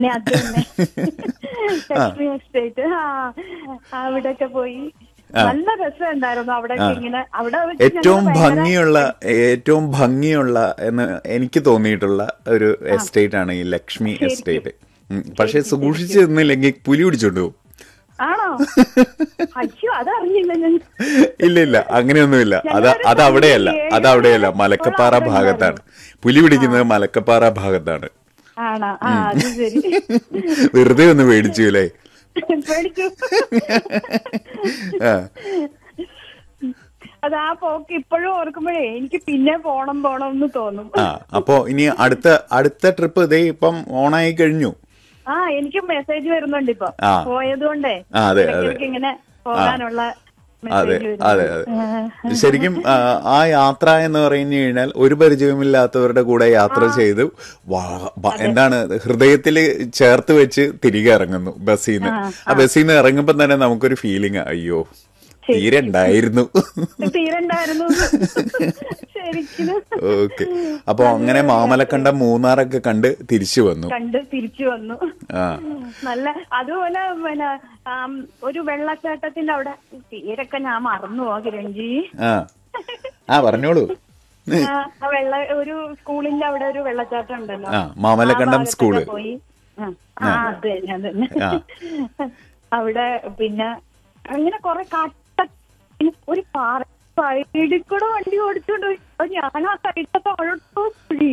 ഞാൻ അത് തന്നെ ലക്ഷ്മി എസ്റ്റേറ്റ് ആ അവിടെയൊക്കെ പോയി നല്ല രസമുണ്ടായിരുന്നു അവിടെ ഇങ്ങനെ അവിടെ വെച്ച് ഏറ്റവും ഞങ്ങള് ഭയങ്കര- ഭംഗിയുള്ള ഏറ്റവും ഭംഗിയുള്ള എന്ന് എനിക്ക് തോന്നിയിട്ടുള്ള ഒരു എസ്റ്റേറ്റ് ആണ് ഈ ലക്ഷ്മി എസ്റ്റേറ്റ് ഉം. പക്ഷെ സൂക്ഷിച്ചു നിന്നില്ലെങ്കിൽ പുലി പിടിച്ചോണ്ട് പോകും ആണോ അയ്യോ അതറിഞ്ഞില്ല ഞാൻ ഇല്ല ഇല്ല അങ്ങനെയൊന്നുമില്ല അത് ഞങ്ങളൊരു അത് അവിടെയല്ല സമയത്ത് അത് അവിടെയല്ല ഏഴ് മലക്കപ്പാറ അവിടെ ഭാഗത്താണ് പുലി പിടിക്കുന്നത് മലക്കപ്പാറ ഭാഗത്താണ് ആണോ ആ അത് ശരി വെറുതെ ഒന്ന് പേടിച്ചു അല്ലേ പേടിച്ചു ആ അത് ആ പോക്ക് ഇപ്പോഴും ഓർക്കുമ്പോഴേ എനിക്ക് പിന്നെ പോണം പോണം എന്ന് തോന്നും ആ അപ്പോ ഇനി അടുത്ത അടുത്ത ട്രിപ്പ് ഇതേ ഇപ്പം ഓണായി കഴിഞ്ഞു ആ എനിക്ക് മെസ്സേജ് വരുന്നുണ്ട് ഇപ്പൊ ആ. പോയത് കൊണ്ടേ ആ, അതെ, അതെ. ഇടയ്ക്കിടയ്ക്ക് ഇങ്ങനെ പോകാനുള്ള അതെ മെസ്സേജ് അതെ അതെ ശരിക്കും ആ, ആ യാത്ര എന്ന് പറഞ്ഞു കഴിഞ്ഞാൽ ഒരു പരിചയമില്ലാത്തവരുടെ കൂടെ യാത്ര ചെയ്ത് വാ- വ- എന്താണ് ഹൃദയത്തിൽ ചേർത്ത് വെച്ച് തിരികെ ഇറങ്ങുന്നു ബസ്സിൽ നിന്ന് ആ ബസ്സിൽ നിന്ന് ഇറങ്ങുമ്പോൾ തന്നെ നമുക്കൊരു ഫീലിംഗ് അയ്യോ തീരെ ഉണ്ടായിരുന്നു തീരണ്ടായിരുന്നു ശരിക്കും ഓക്കെ അപ്പൊ അങ്ങനെ മാമലക്കണ്ടം മൂന്നാറൊക്കെ കണ്ട് തിരിച്ചു വന്നു കണ്ട് തിരിച്ചു വന്നു ആ നല്ല അതുപോലെ പിന്നെ ആം, ഒരു വെള്ളച്ചാട്ടത്തിന്റെ അവിടെ പേരൊക്കെ ഞാൻ മറന്നു പോകി രഞ്ജി ആ ആ പറഞ്ഞോളൂ ആ, ആ വെള്ള ഒരു സ്കൂളിന്റെ അവിടെ ഒരു വെള്ളച്ചാട്ടം ഉണ്ടല്ലോ ആ മാമലക്കണ്ടം ആ ഭാഗത്തൊക്കെ സ്കൂള് പോയി ആ, ആ അത് തന്നെ അത് തന്നെ ആ. അവിടെ പിന്നെ അങ്ങനെ കൊറേ കാട്ട ഒരു പാറ സൈഡിൽ കൂടെ വണ്ടി ഓടിച്ചോണ്ട് പോയി അപ്പൊ ഞാൻ ആ സൈഡിലെ താഴോട്ടോ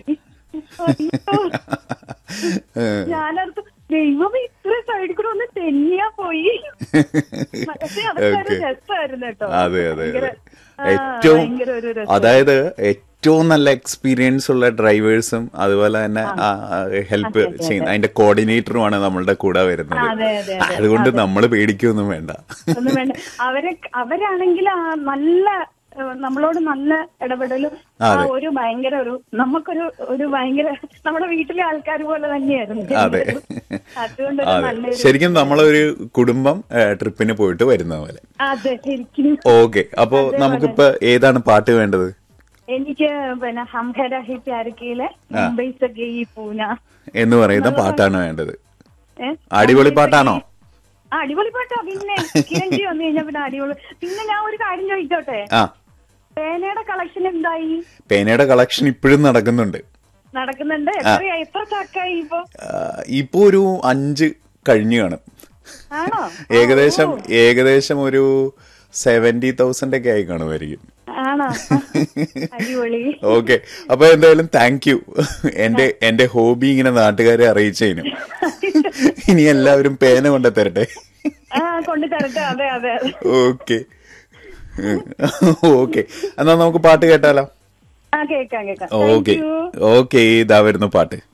ഞാനടുത്ത് ദൈവം ഇത്ര സൈഡിൽ കൂടെ ഒന്ന് തെന്നിയാ പോയി പക്ഷെ അതൊക്കെ ഒരു ഓക്കെ രസമായിരുന്നു കേട്ടോ അതെ അതെ ഭയങ്കര, അതെ ആ, ഏറ്റവും ഭയങ്കര ഒരു രസം അതായത് ഏറ്റവും നല്ല എക്സ്പീരിയൻസ് ഉള്ള ഡ്രൈവേഴ്സും അതുപോലെ തന്നെ ഹെൽപ്പ് ചെയ്യുന്ന അതിന്റെ കോർഡിനേറ്ററുമാണ് നമ്മളുടെ കൂടെ വരുന്നത് അതെ, അതെ, അതെ. അതുകൊണ്ട് നമ്മൾ പേടിക്കൊന്നും വേണ്ട ഒന്നും വേണ്ട അവരെ അവരാണെങ്കിൽ ആ നല്ല ഏഹ്, നമ്മളോട് നല്ല ഇടപെടലും ആ അതെ. ഒരു ഭയങ്കര ഒരു നമുക്കൊരു ഒരു ഭയങ്കര നമ്മുടെ വീട്ടിലെ ആൾക്കാർ പോലെ തന്നെയായിരുന്നു അതെ അതുകൊണ്ട് ഒരു അതെ നല്ലൊരു ശരിക്കും നമ്മളൊരു കുടുംബം ട്രിപ്പിന് പോയിട്ട് വരുന്ന പോലെ അതെ ശരിക്കും ഓക്കെ അപ്പോ നമുക്കിപ്പോ ഏതാണ് പാട്ട് വേണ്ടത് എനിക്ക് പിന്നെ ഹംഹരഹി പ്യാരക്കിയിലെ മുംബൈ സഗേ ഈ പൂന എന്ന് പറയുന്ന പാട്ടാണ് വേണ്ടത് ഏ? അടിപൊളി പാട്ടാണോ ആ അടിപൊളി പാട്ടാ പിന്നെ കിരൺജി വന്നു കഴിഞ്ഞാ പിന്നെ അടിപൊളി പിന്നെ ഞാൻ ഒരു കാര്യം ചോദിച്ചോട്ടെ ആ പേനയുടെ കളക്ഷൻ എന്തായി പേനയുടെ കളക്ഷൻ ഇപ്പോഴും നടക്കുന്നുണ്ട് നടക്കുന്നുണ്ട് എത്രയായി എത്ര ചാക്കായി ഇപ്പൊ ആ, ഇപ്പൊ ഒരു അഞ്ച് കഴിഞ്ഞു കാണും ആണോ ഏകദേശം ഏകദേശം ഒരു സെവന്റി തൗസൻഡ് ഒക്കെ ആയി കാണുമായിരിക്കും ആണോ അടിപൊളി ഓക്കെ അപ്പൊ എന്തായാലും താങ്ക് യു എന്റെ എന്റെ ഹോബി ഇങ്ങനെ നാട്ടുകാരെ അറിയിച്ചതിനും ഇനി എല്ലാവരും പേന കൊണ്ട് തരട്ടെ ആ കൊണ്ടു തരട്ടെ അതെ അതെ അതെ ഓക്കെ ഓക്കെ എന്നാ നമുക്ക് പാട്ട് കേട്ടാലോ ആ കേക്കാം കേക്കാം ഓക്കെ താങ്ക് യു ഓക്കെ ഇതാ വരുന്നു പാട്ട്